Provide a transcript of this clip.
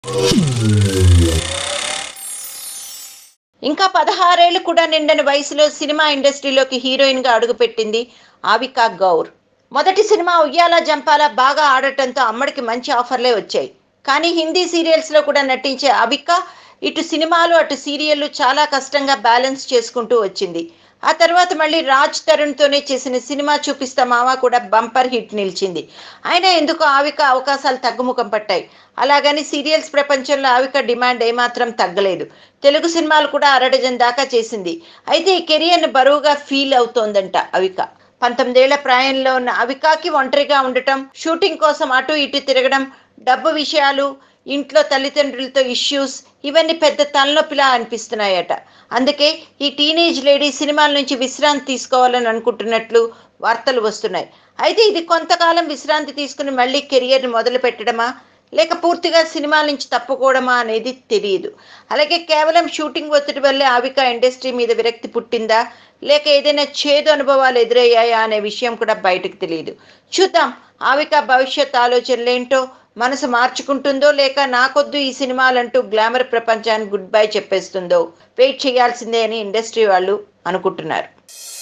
ఇంకా పదహారేళ్లు కూడా నిండని వయసులో సినిమా ఇండస్ట్రీలోకి హీరోయిన్ గా అడుగుపెట్టింది ఆవికా గౌర్ మొదటి సినిమా ఉయ్యాల జంపాల బాగా ఆడటంతో అమ్మడికి మంచి ఆఫర్లే వచ్చాయి కానీ హిందీ సీరియల్స్ లో కూడా నటించే అవిక ఇటు సినిమాలు అటు సీరియళ్లు చాలా కష్టంగా బ్యాలెన్స్ చేసుకుంటూ వచ్చింది ఆ తర్వాత మళ్ళీ రాజ్ తరుణ్తోనే చేసిన సినిమా చూపిస్తా మామ కూడా బంపర్ హిట్ నిలిచింది అయినా ఎందుకు ఆవిక అవకాశాలు తగ్గుముఖం పట్టాయి అలాగని సీరియల్స్ ప్రపంచంలో ఆవిక డిమాండ్ ఏమాత్రం తగ్గలేదు తెలుగు సినిమాలు కూడా అరడజన్ దాకా చేసింది అయితే ఈ కెరియర్ని బరువుగా ఫీల్ అవుతోందంట అవిక పంతొమ్మిదేళ్ల ప్రాయంలో ఉన్న అవికాకి ఒంటరిగా ఉండటం షూటింగ్ కోసం అటు ఇటు తిరగడం డబ్బు విషయాలు ఇంట్లో తల్లిదండ్రులతో ఇష్యూస్ ఇవన్నీ పెద్ద తలనొప్పిలా అనిపిస్తున్నాయట అందుకే ఈ టీనేజ్ లేడీ సినిమాల నుంచి విశ్రాంతి తీసుకోవాలని అనుకుంటున్నట్లు వార్తలు వస్తున్నాయి అయితే ఇది కొంతకాలం విశ్రాంతి తీసుకుని మళ్ళీ కెరియర్ని మొదలు పెట్టడమా లేక పూర్తిగా సినిమాల నుంచి తప్పుకోవడమా అనేది తెలియదు అలాగే కేవలం షూటింగ్ ఒత్తిడి వల్లే ఆవిక ఇండస్ట్రీ మీద విరక్తి పుట్టిందా లేక ఏదైనా చేదు అనుభవాలు ఎదురయ్యాయా అనే విషయం కూడా బయటకు తెలియదు చూద్దాం ఆవిక భవిష్యత్ ఆలోచనలేంటో మనసు మార్చుకుంటుందో లేక నాకొద్దు ఈ సినిమాలంటూ గ్లామర్ ప్రపంచానికి గుడ్ బై చెప్పేస్తుందో వెయిట్ చేయాల్సిందే అని ఇండస్ట్రీ వాళ్ళు అనుకుంటున్నారు